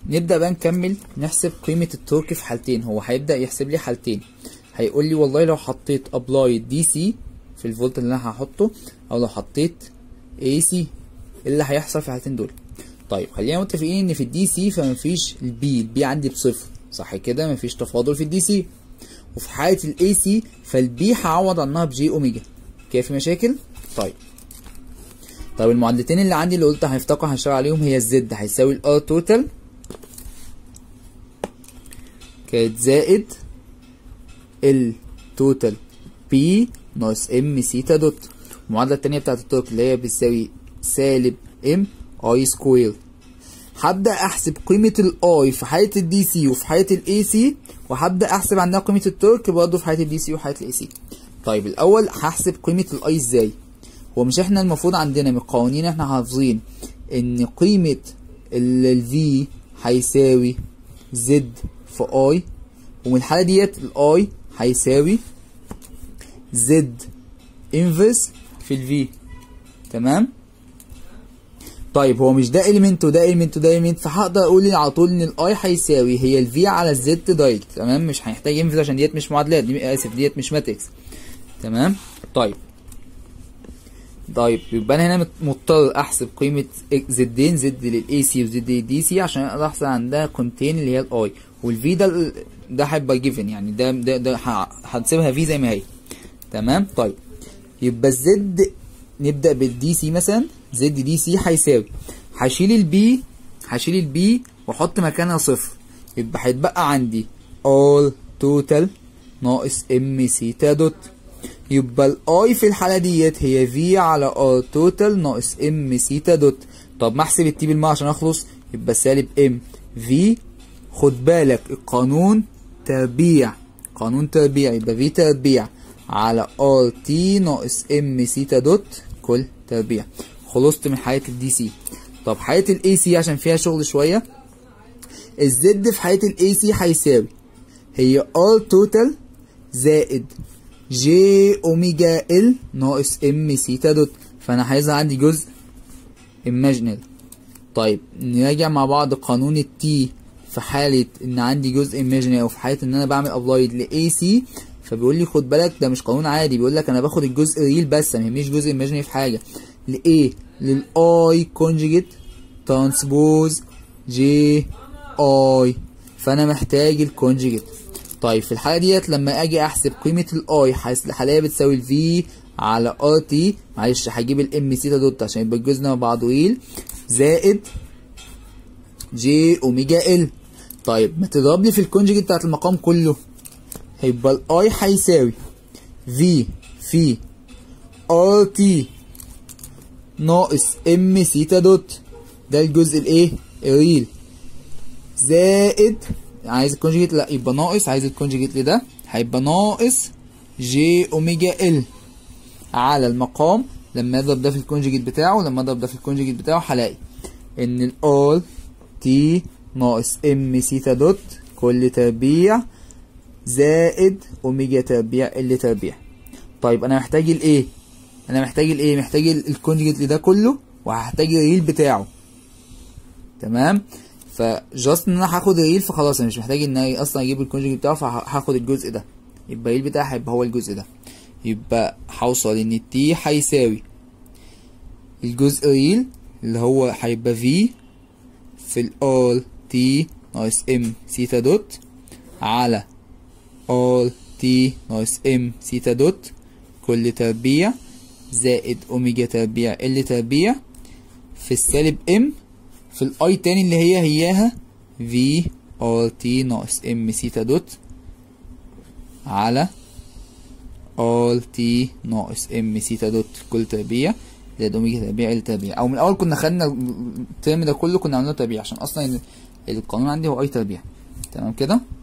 نبدا بقى نكمل نحسب قيمه التورك في حالتين هو هيبدا يحسب لي حالتين هيقول لي والله لو حطيت ابلاي دي سي في الفولت اللي انا هحطه او لو حطيت اي سي ايه اللي هيحصل في الحالتين دول طيب خلينا متفقين ان في الدي سي فمفيش البي البي عندي بصفر صح كده مفيش تفاضل في الدي سي وفي حاله الاي سي فالبي هعوض عنها بجي اوميجا كده في مشاكل طيب طيب المعادلتين اللي عندي اللي قلت هنفتكر هنشتغل عليهم هي الزد هيساوي الار توتال كانت زائد التوتال بي ناقص ام سيتا دوت المعادلة التانية بتاعت التورك اللي هي بتساوي سالب ام اي سكوير هبدأ احسب قيمة الاي في حالة الدي سي وفي حالة الاي سي وهبدأ احسب عندها قيمة التورك برضه في حالة الدي سي وحالة الاي سي طيب الاول هحسب قيمة الاي ازاي هو مش احنا المفروض عندنا من القوانين احنا حافظين ان قيمة الفي هيساوي زد في اي ومن الحالة ديت الاي هيساوي زد انفرس في الفي تمام طيب هو مش ده اليمنت وده اليمنت وده اليمنت فهقدر اقول على طول ان الاي هيساوي هي الفي على الزد دايركت تمام مش هنحتاج انفرس عشان ديت مش معادلات دي اسف ديت مش ماتريكس تمام طيب طيب يبقى انا هنا مضطر احسب قيمه زدين زد للاي سي وزد للدي سي عشان اقدر احسب عندها كونتين اللي هي الاي والفي ده ده هيبقى جيفن يعني ده ده ده هنسيبها في زي ما هي تمام طيب يبقى الزد نبدا بالدي سي مثلا زد دي سي هيساوي هشيل البي هشيل البي واحط مكانها صفر يبقى هيتبقى عندي all total ناقص ام سيتا دوت يبقى الاي في الحاله ديت هي في على ار توتال ناقص ام سيتا دوت طب ما احسب التي بالماء عشان اخلص يبقى سالب ام في خد بالك القانون تربيع قانون تربيع يبقى في تربيع على ار تي ناقص ام سيتا دوت كل تربيع خلصت من حالة الدي سي طب حالة الاي سي عشان فيها شغل شوية الزد في حالة الاي سي هيساوي هي ار توتال زائد جي اوميجا ال ناقص ام سيتا دوت فانا عايزها عندي جزء imaginary طيب نراجع مع بعض قانون التي في حالة ان عندي جزء imaginary وفي حالة ان انا بعمل ابلايد ل سي فبيقول لي خد بالك ده مش قانون عادي بيقول لك انا باخد الجزء ريل بس ما يهمنيش جزء imaginary في حاجة لايه للاي كونجيجيت ترانسبوز جي اي فانا محتاج الكونجيجيت طيب في الحالة ديت لما اجي احسب قيمة الاي الحالية بتساوي الفي على ار تي معلش هجيب الام سيتا دوت عشان يبقى الجزء مع بعضه ريل زائد جي اوميجا ال طيب ما تضرب لي في الكونجيجيت بتاعت المقام كله هيبقى الاي هيساوي في في ار تي ناقص ام سيتا دوت ده الجزء الايه الريل زائد عايز الكونجيجيت لا يبقى ناقص عايز الكونجيجيت لده هيبقى ناقص جي اوميجا ال على المقام لما اضرب ده في الكونجيجيت بتاعه لما اضرب ده في الكونجيجيت بتاعه هلاقي ان الاول تي ناقص ام سيتا دوت كل تربيع زائد اوميجا تربيع ال تربيع طيب انا محتاج الايه انا محتاج الايه محتاج الكونجيجيت لده كله وهحتاج الريل بتاعه تمام فجاست ان انا هاخد الريل فخلاص انا مش محتاج ان انا اصلا اجيب الكونجيجيت بتاعه فهاخد الجزء ده يبقى الريل بتاعي هيبقى هو الجزء ده يبقى هوصل ان التي هيساوي الجزء ريل اللي هو هيبقى في في الار تي ناقص ام سيتا دوت على ار تي ناقص ام سيتا دوت كل تربيع زائد اوميجا تربيع ال تربيع في السالب ام في الاي تاني اللي هي هياها في ار تي ناقص ام سيتا دوت على ار تي ناقص ام سيتا دوت كل تربيع زائد اوميجا تربيع ال تربيع او من الاول كنا خدنا الترم ده كله كنا عاملينه تربيع عشان اصلا القانون عندي هو اي تربيع تمام كده